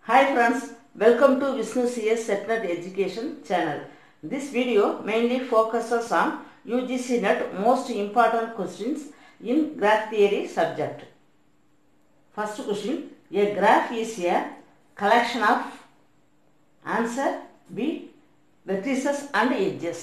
Hi friends, welcome to Vishnu CS SetNet Education channel. This video mainly focuses on UGC NET most important questions in graph theory subject. First question, a graph is a collection of answer B vertices and edges.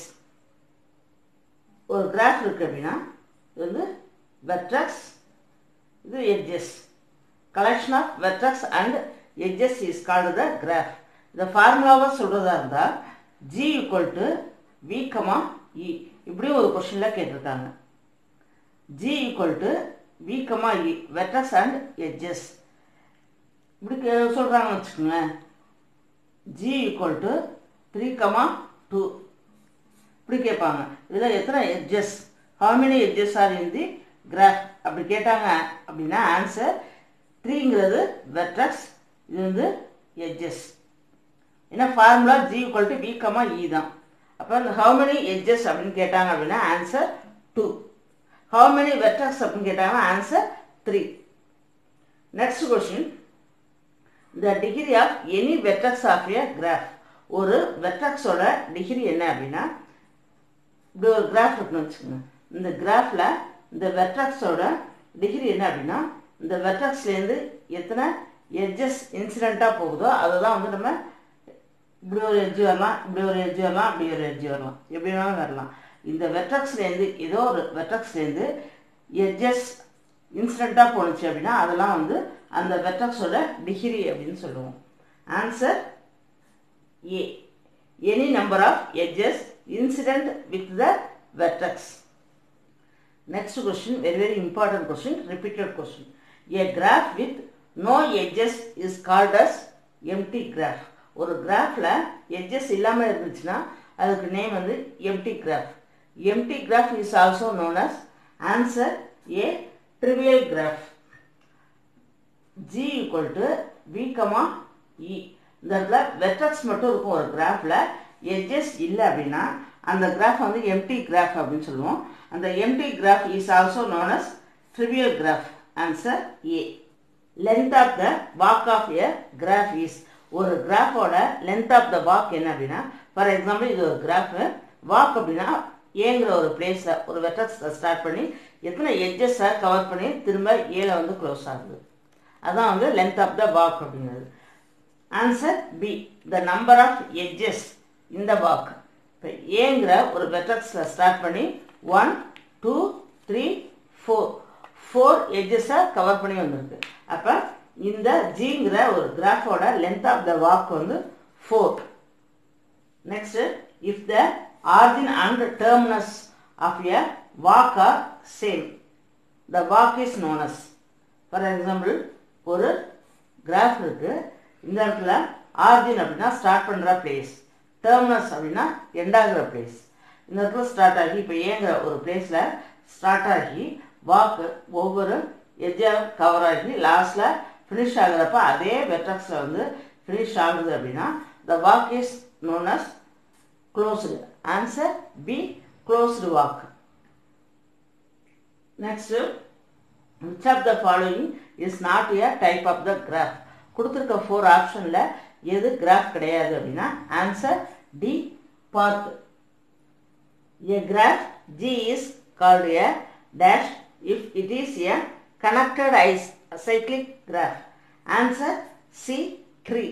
ஒரு graph இருக்கு அப்படின்னா இது வந்து vertex இது edges collection of vertex and edges is called the graph இந்த ஃபார்முலாவை சொல்கிறதா இருந்தால் G equal to V comma E இப்படியும் ஒரு கொஷனில் கேட்டிருக்காங்க G equal to V comma E vertex and edges இப்படி சொல்கிறாங்கன்னு வச்சுக்கோங்களேன் G equal to three comma two இப்படி கேட்பாங்க இதில் எத்தனை edges how many edges are in the graph அப்படி கேட்டாங்க அப்படின்னா ஆன்சர் த்ரீங்கிறது வெட்ரக்ஸ் இது வந்து எட்ஜஸ் ஏன்னா formula G equal to V comma E தான் அப்போ இந்த ஹவு மெனி எட்ஜஸ் அப்படின்னு கேட்டாங்க அப்படின்னா answer two how many vertex அப்படின்னு கேட்டாங்கன்னா answer three next question the degree of any vertex of a graph ஒரு வெட்ரக்ஸோட டிகிரி என்ன அப்படின்னா இப்படி ஒரு கிராஃப் இருக்குன்னு வச்சுக்கோங்க இந்த கிராஃபில் இந்த வெட்ரக்ஸோட டிகிரி என்ன அப்படின்னா இந்த வெட்ரக்ஸ்லேருந்து எத்தனை எட்ஜஸ் இன்சிடெண்ட்டாக போகுதோ அதை தான் வந்து நம்ம இப்படி ஒரு எட்ஜ் வரலாம் இப்படி ஒரு எட்ஜ் வரலாம் இப்படி ஒரு எட்ஜ் வரலாம் எப்படி வேணாலும் வரலாம் இந்த வெட்ரக்ஸ்லேருந்து ஏதோ ஒரு வெட்ரக்ஸ்லேருந்து எட்ஜஸ் இன்சிடெண்ட்டாக போணுச்சு அப்படின்னா அதெல்லாம் வந்து அந்த வெட்ரக்ஸோட டிகிரி அப்படின்னு சொல்லுவோம் answer A any number of edges incident with the vertex. Next question, very very important question, repeated question. A graph with no edges is called as empty graph. ஒரு கிராஃபில் எட்ஜஸ் இல்லாமல் இருந்துச்சுன்னா அதுக்கு நேம் வந்து empty graph empty graph is also known as answer A trivial graph G equal to V comma E இந்த இடத்துல vertices மட்டும் இருக்கும் ஒரு கிராஃபில் எட்ஜஸ் இல்லை அப்படின்னா அந்த கிராஃப் வந்து எம்டி கிராஃப் அப்படின்னு சொல்லுவோம் அந்த empty graph is also known as trivial graph answer A length of the walk of a graph is ஒரு கிராஃபோட லென்த் ஆஃப் த வாக் என்ன அப்படின்னா ஃபார் எக்ஸாம்பிள் இது ஒரு கிராஃப் வாக் அப்படின்னா ஏங்கிற ஒரு பிளேஸில் ஒரு வெட்டர்ஸ் ஸ்டார்ட் பண்ணி எத்தனை எட்ஜஸை கவர் பண்ணி திரும்ப ஏல வந்து க்ளோஸ் ஆகுது அதான் வந்து லென்த் ஆஃப் த வாக் அப்படிங்கிறது answer B the number of edges இந்த வாக் இப்போ ஏங்கிற ஒரு வெட்டக்ஸில் ஸ்டார்ட் பண்ணி one two three four four எட்ஜஸை கவர் பண்ணி வந்திருக்கு அப்போ இந்த ஜிங்கிற ஒரு கிராஃபோட லென்த் ஆஃப் த வாக் வந்து four next if the origin and terminus of a walk are same the walk is known as for example ஒரு கிராஃப் இருக்குது இந்த இடத்துல ஆர்ஜின் அப்படின்னா ஸ்டார்ட் பண்ணுற பிளேஸ் டேர்மினஸ் அப்படின்னா எண்டாகிற பிளேஸ் இந்த இடத்துல ஸ்டார்ட் ஆகி இப்போ ஏங்கிற ஒரு பிளேஸில் ஸ்டார்ட் ஆகி வாக்கு ஒவ்வொரு எட்ஜாக கவர் ஆகி லாஸ்ட்டில் ஃபினிஷ் ஆகுறப்ப அதே வெட்ரக்ஸில் வந்து ஃபினிஷ் ஆகுது அப்படின்னா the walk is known as closed answer B closed walk next which of the following is not a type of the graph கொடுத்துருக்க ஃபோர் ஆப்ஷனில் எது கிராஃப் கிடையாது அப்படின்னா answer D path a graph G is called a dash if it is a connected acyclic graph answer C tree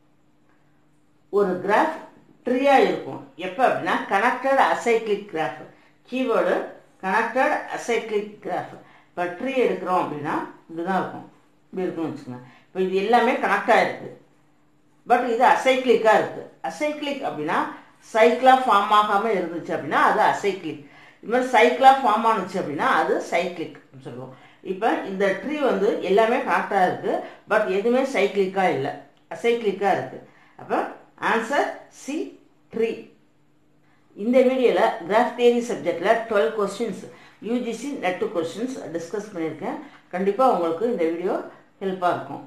ஒரு graph ட்ரீயாக இருக்கும் எப்போ அப்படின்னா connected acyclic graph keyword connected acyclic graph இப்போ ட்ரீ எடுக்கிறோம் அப்படின்னா இப்படி தான் இருக்கும் இப்படி இருக்குன்னு வச்சுக்கோங்க இப்போ இது எல்லாமே கனெக்டாக இருக்குது பட் இது அசைக்ளிக்காக இருக்குது அசைக்ளிக் அப்படின்னா சைக்கிளாக ஃபார்ம் ஆகாமல் இருந்துச்சு அப்படின்னா அது அசைக்ளிக் இது மாதிரி சைக்கிளாக ஃபார்ம் ஆனுச்சு அப்படின்னா அது சைக்ளிக் சொல்லுவோம் இப்போ இந்த ட்ரீ வந்து எல்லாமே கனெக்டாக இருக்குது பட் எதுவுமே சைக்ளிக்காக இல்லை அசைக்ளிக்காக இருக்குது அப்போ ஆன்சர் சி ட்ரீ இந்த வீடியோவில் கிராஃப் தியரி சப்ஜெக்டில் twelve questions UGC net questions discuss பண்ணியிருக்கேன் கண்டிப்பாக உங்களுக்கு இந்த வீடியோ ஹெல்ப்பாக இருக்கும்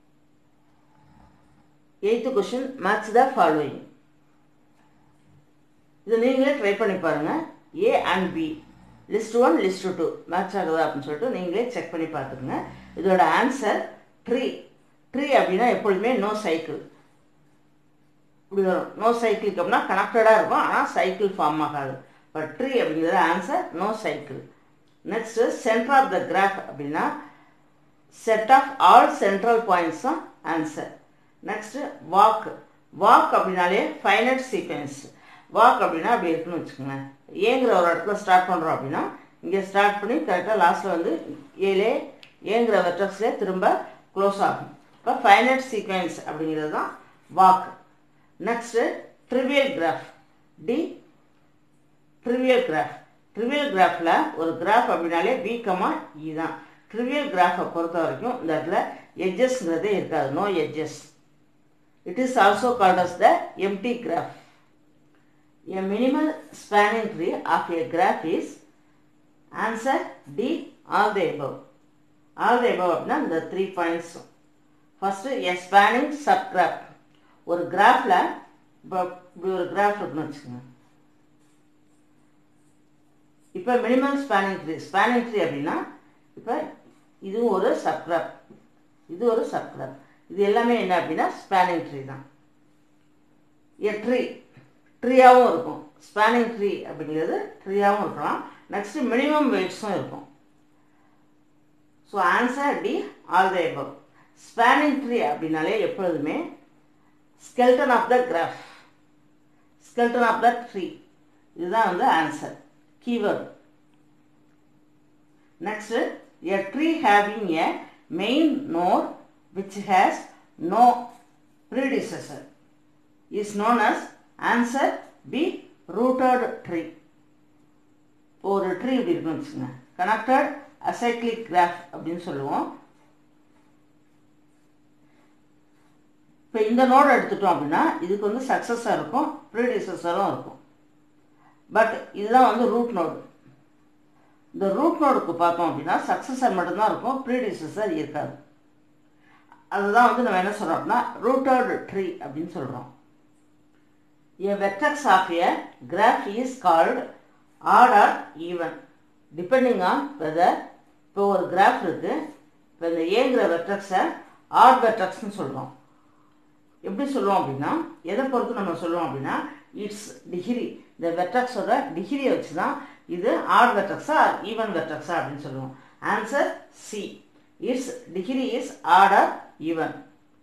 eighth question match the following இது நீங்களே ட்ரை பண்ணி பாருங்கள் A and B list one list two match ஆகுதா அப்படின்னு சொல்லிட்டு நீங்களே செக் பண்ணி பார்த்துக்குங்க இதோட ஆன்சர் ட்ரீ ட்ரீ அப்படின்னா எப்பொழுதுமே நோ சைக்கிள் இப்படி வரும் நோ சைக்கிள் அப்படின்னா கனெக்டடாக இருக்கும் ஆனால் சைக்கிள் ஃபார்ம் ஆகாது பட் ட்ரீ அப்படிங்கிறது answer no cycle next center of the graph அப்படின்னா set of all central points தான் ஆன்சர் நெக்ஸ்ட் வாக் வாக் அப்படின்னாலே ஃபைனட் சீக்வன்ஸ் வாக் அப்படின்னா அப்படி இருக்குன்னு வச்சுக்கோங்க ஏங்கிற ஒரு இடத்துல ஸ்டார்ட் பண்ணுறோம் அப்படின்னா இங்கே ஸ்டார்ட் பண்ணி கரெக்டாக லாஸ்ட்டில் வந்து ஏலே ஏங்கிற வெட்டர்ஸ்லேயே திரும்ப க்ளோஸ் ஆகும் இப்போ ஃபைனட் சீக்வன்ஸ் அப்படிங்கிறது தான் walk next trivial graph D trivial graph trivial கிராஃபில் ஒரு கிராஃப் அப்படின்னாலே வீக்கமாக இ தான் ட்ரிவியல் கிராஃபை பொறுத்த வரைக்கும் இந்த இடத்துல எட்ஜஸ்ங்கிறதே இருக்காது no edges it is also called as the empty graph A minimal spanning tree of a graph is answer D all the above. All the above அப்படின்னா இந்த three points first a spanning subgraph ஒரு கிராஃபில் இப்போ இப்படி ஒரு graph இருக்குன்னு வச்சுக்கோங்க இப்போ minimum spanning tree spanning tree அப்படின்னா இப்போ இதுவும் ஒரு சப் கிராஃப் இது ஒரு சப் கிராஃப் இது எல்லாமே என்ன அப்படின்னா ஸ்பேனிங் ட்ரீ தான் எ ட்ரீ ட்ரீயாகவும் இருக்கும் ஸ்பேனிங் ட்ரீ அப்படிங்கிறது ட்ரீயாகவும் இருக்கலாம் நெக்ஸ்ட்டு மினிமம் வெயிட்ஸும் இருக்கும் so answer D all the above spanning tree அப்படின்னாலே எப்பொழுதுமே skeleton of the graph skeleton of the tree இதுதான் வந்து answer keyword next a tree having a main node which has no predecessor is known as answer B rooted tree ஒரு tree இப்படி இருக்குன்னு வச்சுக்கோங்க connected acyclic graph அப்படின்னு சொல்லுவோம் இப்போ இந்த நோடு எடுத்துட்டோம் அப்படின்னா இதுக்கு வந்து சக்ஸஸாக இருக்கும் ப்ரீடிசஸரும் இருக்கும் பட் இதுதான் வந்து ரூட் நோடு இந்த ரூட் நோடுக்கு பார்த்தோம் அப்படின்னா சக்ஸஸர் மட்டும்தான் இருக்கும் ப்ரீடிசஸர் இருக்காது அதுதான் வந்து நம்ம என்ன சொல்கிறோம் அப்படின்னா ரூட்டட் ட்ரீ அப்படின்னு சொல்கிறோம் A vertex of a graph is called odd or even depending on whether இப்போ ஒரு கிராஃப் இருக்கு இப்போ இந்த ஏங்கிற வெர்டெக்ஸை ஆட் வெர்டெக்ஸ்னு சொல்கிறோம் எப்படி சொல்லுவோம் அப்படின்னா எதை பொறுத்து நம்ம சொல்லுவோம் அப்படின்னா இட்ஸ் டிகிரி இந்த வெர்டெக்ஸோட டிகிரியை வச்சு தான் இது ஆட் வெர்டெக்ஸா ஈவன் வெர்டெக்ஸா அப்படின்னு சொல்லுவோம் answer C its degree is odd or even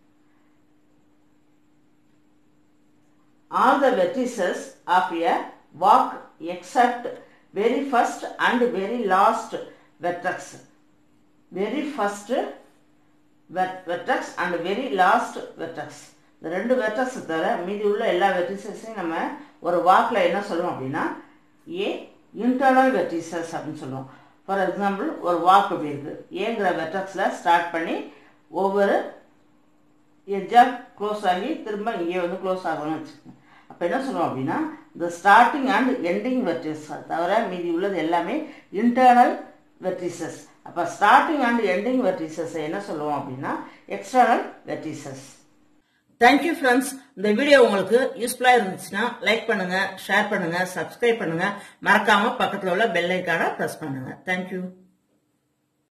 all the vertices of a walk except very first and very last vertex. Very first vertex and very last vertex. இந்த ரெண்டு வெர்டெக்ஸ் தவிர மீதி உள்ள எல்லா வெர்டிசஸையும் நம்ம ஒரு வாக்கில் என்ன சொல்லுவோம் அப்படின்னா ஏ இன்டர்னல் வெர்டிசஸ் அப்படின்னு சொல்லுவோம் ஃபார் எக்ஸாம்பிள் ஒரு வாக் அப்படி இருக்குது ஏங்கிற வெர்டெக்ஸில் ஸ்டார்ட் பண்ணி ஒவ்வொரு எட்ஜாக க்ளோஸ் ஆகி திரும்ப இங்கே வந்து க்ளோஸ் ஆகணும்னு வச்சுக்கோங்க அப்போ என்ன சொல்லுவோம் அப்படின்னா இந்த ஸ்டார்டிங் அண்ட் எண்டிங் வெர்டிசஸ் தவிர மீதி உள்ளது எல்லாமே இன்டர்னல் வெர்டிசஸ் அப்போ ஸ்டார்டிங் அண்ட் எண்டிங் வெர்டிசஸை என்ன சொல்லுவோம் அப்படின்னா எக்ஸ்டர்னல் வெர்டிசஸ் தேங்க்யூ ஃப்ரெண்ட்ஸ் இந்த வீடியோ உங்களுக்கு யூஸ்ஃபுல்லாக இருந்துச்சுன்னா லைக் பண்ணுங்க ஷேர் பண்ணுங்க சப்ஸ்கிரைப் பண்ணுங்க மறக்காம பக்கத்தில் உள்ள பெல் ஐக்கானை ப்ரெஸ் பண்ணுங்க தேங்க்யூ